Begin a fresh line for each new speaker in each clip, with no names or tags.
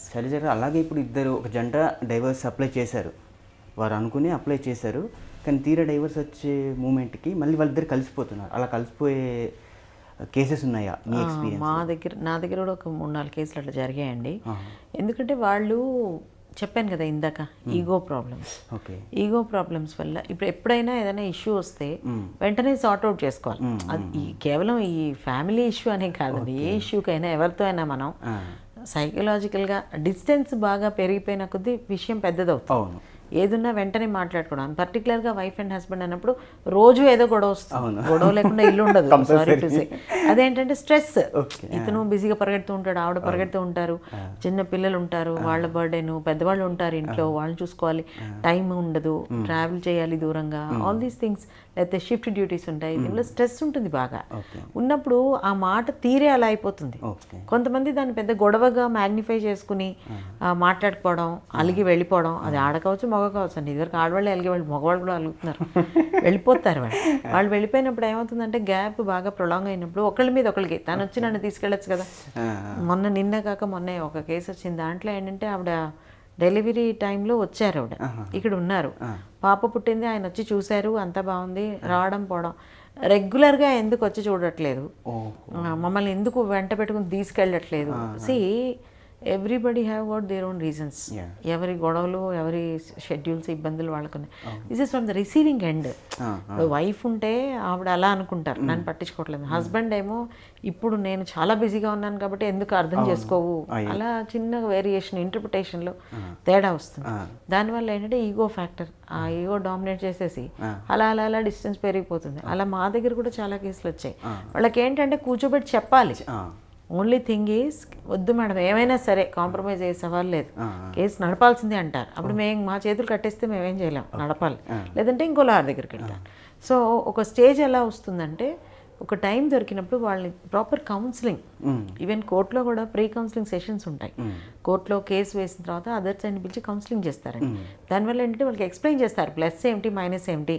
శైలజ గారు అలాగే ఇప్పుడు ఇద్దరు ఒక జంట డైవర్స్ అప్లై చేశారు వారు అనుకుని అప్లై చేశారు కానీ తీరా డైవర్స్ వచ్చే మూమెంట్కి మళ్ళీ వాళ్ళిద్దరు కలిసిపోతున్నారు అలా కలిసిపోయే కేసెస్ ఉన్నాయా మీ
ఆ,
ఎక్స్పీరియన్స్
మా దగ్గర నా దగ్గర కూడా ఒక మూడు నాలుగు కేసులు అట్లా జరిగాయండి ఎందుకంటే వాళ్ళు చెప్పాను కదా ఇందాక ego problems
okay
ego problems వల్ల ఇప్పుడు ఎప్పుడైనా ఏదైనా ఇష్యూ వస్తే వెంటనే సార్ట్ అవుట్ చేసుకోవాలి అది ఈ- కేవలం ఈ ఫ్యామిలీ ఇష్యూ అనే కాదండి ఏ ఇష్యూకైనా ఎవరితో అయినా మనం సైకలాజికల్గా డిస్టెన్స్ బాగా పెరిగిపోయిన కొద్దీ విషయం పెద్దదవుతుంది
అవును
ఏదున్నా వెంటనే మాట్లాడుకోవడం పర్టికులర్గా వైఫ్ అండ్ హస్బెండ్ అన్నప్పుడు రోజు ఏదో గొడవ వస్తుంది గొడవ లేకుండా ఇల్లు ఉండదు సారీ టు సే అదేంటంటే స్ట్రెస్
Okay.
ఇతను బిజీగా పరిగెడుతూ ఉంటాడు ఆవిడ పరిగెడుతూ ఉంటారు చిన్న పిల్లలు ఉంటారు వాళ్ళ బర్త్డేను పెద్దవాళ్ళు ఉంటారు ఇంట్లో వాళ్ళని చూసుకోవాలి టైం ఉండదు ట్రావెల్ చేయాలి దూరంగా ఆల్ దీస్ థింగ్స్ లేకపోతే షిఫ్ట్ డ్యూటీస్ ఉంటాయి దీనిలో స్ట్రెస్ ఉంటుంది బాగా
ఓకే
ఉన్నప్పుడు ఆ మాట తీరే అలా అయిపోతుంది
ఓకే
కొంతమంది దాన్ని పెద్ద గొడవగా మ్యాగ్నిఫై చేసుకుని ఆ, మాట్లాడుకోవడం అలిగి వెళ్ళిపోవడం అది ఆడ కావచ్చు మగ కావచ్చు అండి ఇదివరకు ఆడవాళ్ళు అలిగి వాళ్ళు మగవాళ్ళు కూడా అలుగుతున్నారు వెళ్ళిపోతారు వాళ్ళు వాళ్ళు వెళ్ళిపోయినప్పుడు ఏమవుతుందంటే గ్యాప్ బాగా ప్రొలాంగ్ అయినప్పుడు ఒకళ్ళ మీద ఒకళ్ళకి తను వచ్చి నన్ను తీసుకెళ్ళచ్చు కదా మొన్న నిన్న కాక మొన్న ఒక కేసు వచ్చింది దాంట్లో ఏంటంటే ఆవిడ డెలివరీ టైంలో వచ్చారు ఆవిడ ఇక్కడ ఉన్నారు పాప పుట్టింది ఆయన వచ్చి చూశారు అంతా బాగుంది రావడం పోవడం రెగ్యులర్గా ఎందుకు వచ్చి చూడట్లేదు
ఓ
ఆ, మమ్మల్ని ఎందుకు వెంట పెట్టుకుని తీసుకెళ్ళట్లేదు see everybody have what their own reasons
Yeah.
ఎవరి గొడవలు ఎవరి షెడ్యూల్స్ ఇబ్బందులు వాళ్ళకున్నాయి this is from the receiving end ఇప్పుడు వైఫ్ ఉంటే ఆవిడ అలా అనుకుంటారు నన్ను పట్టించుకోవట్లేదు హస్బెండ్ ఏమో ఇప్పుడు నేను చాలా బిజీగా ఉన్నాను కాబట్టి ఎందుకు అర్థం చేసుకోవు అలా చిన్న వేరియేషన్ ఇంటర్ప్రిటేషన్లో తేడా వస్తుంది దానివల్ల ఏంటంటే ఈగో ఫ్యాక్టర్ ఆ ఈగో డామినేట్ చేసేసి అలా అలా అలా డిస్టెన్స్ పెరిగిపోతుంది అలా మా దగ్గర కూడా చాలా కేసులు వచ్చాయి వాళ్ళకి ఏంటంటే కూర్చోబెట్టి చెప్పాలి ఓన్లీ థింగ్ ఈజ్ వద్దు మేడం ఏమైనా సరే కాంప్రమైజ్ అయ్యే సవాల్ లేదు కేసు నడపాల్సిందే అంటారు అప్పుడు మేము మా చేతులు కట్టేస్తే మేమేం చేయలేం నడపాలి లేదంటే ఇంకో లాయర్ దగ్గరికి వెళ్తాం సో ఒక స్టేజ్ ఎలా వస్తుందంటే ఒక టైం దొరికినప్పుడు వాళ్ళని ప్రాపర్ కౌన్సిలింగ్ ఈవెన్ కోర్టులో కూడా ప్రీ కౌన్సిలింగ్ సెషన్స్ ఉంటాయి కోర్టులో కేసు వేసిన తర్వాత అదర్స్ అని పిలిచి కౌన్సిలింగ్ చేస్తారండి దానివల్ల ఏంటంటే వాళ్ళకి ఎక్స్ప్లెయిన్ చేస్తారు ప్లస్ ఏమిటి మైనస్ ఏమిటి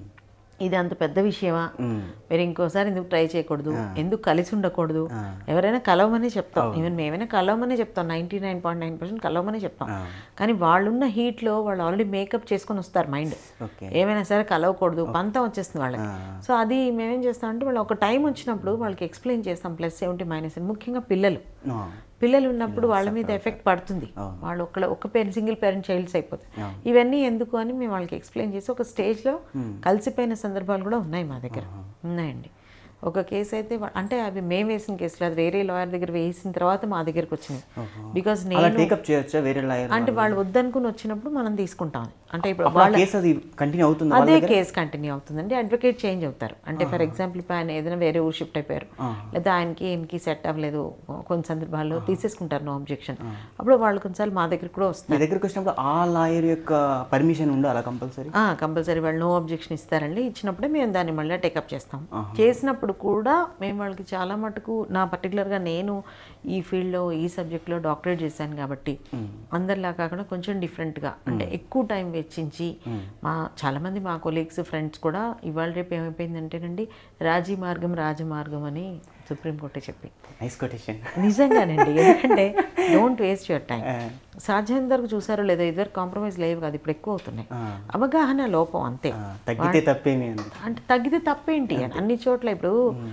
ఇది అంత పెద్ద విషయమా మీరు ఇంకోసారి ఎందుకు ట్రై చేయకూడదు ఎందుకు కలిసి ఉండకూడదు ఎవరైనా కలవమని చెప్తాం ఈవెన్ మేమైనా కలవమని చెప్తాం ninety nine point nine percent కలవమని చెప్తాం కానీ వాళ్ళున్న హీట్లో వాళ్ళు ఆల్రెడీ మేకప్ చేసుకొని వస్తారు మైండ్
ఓకే
ఏమైనా సరే కలవకూడదు పంతం వచ్చేస్తుంది వాళ్ళకి సో అది మేమేం చేస్తామంటే వాళ్ళు ఒక టైం వచ్చినప్పుడు వాళ్ళకి ఎక్స్ప్లెయిన్ చేస్తాం ప్లస్ ఏమిటి మైనస్ ముఖ్యంగా పిల్లలు పిల్లలు ఉన్నప్పుడు వాళ్ళ మీద ఎఫెక్ట్ పడుతుంది వాళ్ళు ఒక ఒక పేరెంట్ సింగిల్ పేరెంట్ చైల్డ్స్ అయిపోతాయి ఇవన్నీ ఎందుకు అని మేము వాళ్ళకి ఎక్స్ప్లెయిన్ చేసి ఒక స్టేజ్లో కలిసిపోయిన సందర్భాలు కూడా ఉన్నాయి మా దగ్గర ఉన్నాయండి ఒక కేసు అయితే వా- అంటే అవి మేము వేసిన కేసులు అది వేరే లాయర్ దగ్గర వేసిన తర్వాత మా దగ్గరికి వచ్చినాయి బికాజ్
అలా
నేను
టేకప్ చేయొచ్చా వేరే లాయర్
అంటే వాళ్ళు వద్దనుకుని వచ్చినప్పుడు మనం తీసుకుంటాం అంటే ఇప్పుడు
అప్పుడు ఆ కేసు అది కంటిన్యూ అవుతుంది
అదే కేసు కంటిన్యూ అవుతుందండి అడ్వకేట్ చేంజ్ అవుతారు అంటే ఫర్ ఎగ్జాంపుల్ ఇప్పుడు ఆయన ఏదైనా వేరే ఊరు షిఫ్ట్ అయిపోయారు లేదా ఆయనకి ఈయనకి సెట్ అవ్వలేదు కొన్ని సందర్భాల్లో తీసేసుకుంటారు నో అబ్జెక్షన్ అప్పుడు వాళ్ళు కొన్నిసార్లు మా దగ్గర కూడా వస్తారు
మీ దగ్గరికి వచ్చినప్పుడు ఆ లాయర్ యొక్క పర్మిషన్ ఉండాలా కంపల్సరీ
కంపల్సరీ వాళ్ళు నో అబ్జెక్షన్ ఇస్తారండి ఇచ్చినప్పుడే మేము దాన్ని మళ్ళీ టేకప్ చేస్తాం చేసినప్పుడు కూడా మేము వాళ్ళకి చాలా మటుకు నా పర్టికులర్గా నేను ఈ ఫీల్డ్లో ఈ సబ్జెక్ట్లో డాక్టరేట్ చేశాను కాబట్టి అందరిలా కాకుండా కొంచెం డిఫరెంట్గా అంటే ఎక్కువ టైం వెచ్చించి మా చాలామంది మా కొలీగ్స్ ఫ్రెండ్స్ కూడా ఇవాళ రేపు ఏమైపోయిందంటేనండి రాజీ మార్గం రాజమార్గం అని సుప్రీంకోర్టే చెప్పి
నైస్ కొటేషన్
నిజంగానండి ఎందుకంటే డోంట్ వేస్ట్ యువర్ టైం సాధ్యమైనంత వరకు చూసారో లేదో ఇద్దరు కాంప్రమైజ్ లేవు కాదు ఇప్పుడు ఎక్కువ అవుతున్నాయి అవగాహన లోపం అంతే
తగ్గితే తప్పేమి అని
అంటే తగ్గితే తప్పేంటి అని అన్ని చోట్ల ఇప్పుడు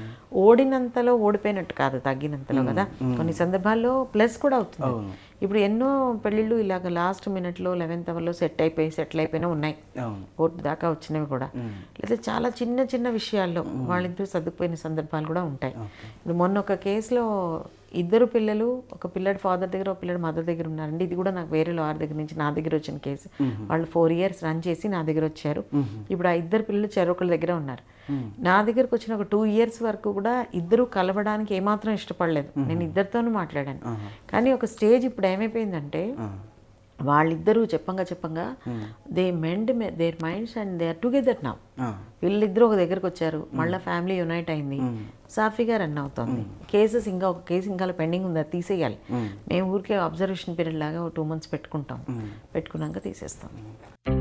ఓడినంతలో ఓడిపోయినట్టు కాదు తగ్గినంతలో కదా కొన్ని సందర్భాల్లో ప్లస్ కూడా అవుతుంది ఇప్పుడు ఎన్నో పెళ్ళిళ్ళు ఇలాగ లాస్ట్ మినిట్లో లెవెన్త్ అవర్లో సెట్ అయిపోయి సెటిల్ అయిపోయినా ఉన్నాయి
అవును
కోర్టు దాకా వచ్చినవి కూడా లేదా చాలా చిన్న చిన్న విషయాల్లో వాళ్ళిద్దరూ సర్దుకుపోయిన సందర్భాలు కూడా ఉంటాయి ఇప్పుడు మొన్న ఒక కేసులో ఇద్దరు పిల్లలు ఒక పిల్లడి ఫాదర్ దగ్గర ఒక పిల్లడి మదర్ దగ్గర ఉన్నారండి ఇది కూడా నాకు వేరే లాయర్ దగ్గర నుంచి నా దగ్గర వచ్చిన కేసు వాళ్ళు ఫోర్ ఇయర్స్ రన్ చేసి నా దగ్గర వచ్చారు ఇప్పుడు ఆ ఇద్దరు పిల్లలు చెరొకళ్ళ దగ్గర ఉన్నారు నా దగ్గరకు వచ్చిన ఒక టూ ఇయర్స్ వరకు కూడా ఇద్దరు కలవడానికి ఏమాత్రం ఇష్టపడలేదు నేను ఇద్దరితోనూ మాట్లాడాను కానీ ఒక స్టేజ్ ఇప్పుడు ఏమైపోయిందంటే వాళ్ళిద్దరూ చెప్పంగా చెప్పంగా they mend their minds and they are together now వీళ్ళిద్దరూ ఒక దగ్గరకు వచ్చారు మళ్ళీ ఫ్యామిలీ యునైట్ అయింది సాఫీగా రన్ అవుతుంది కేసెస్ ఇంకా ఒక కేసు ఇంకా పెండింగ్ ఉంది అది తీసేయాలి మేము ఊరికే అబ్జర్వేషన్ పీరియడ్ లాగా టూ మంత్స్ పెట్టుకుంటాం పెట్టుకున్నాక తీసేస్తాం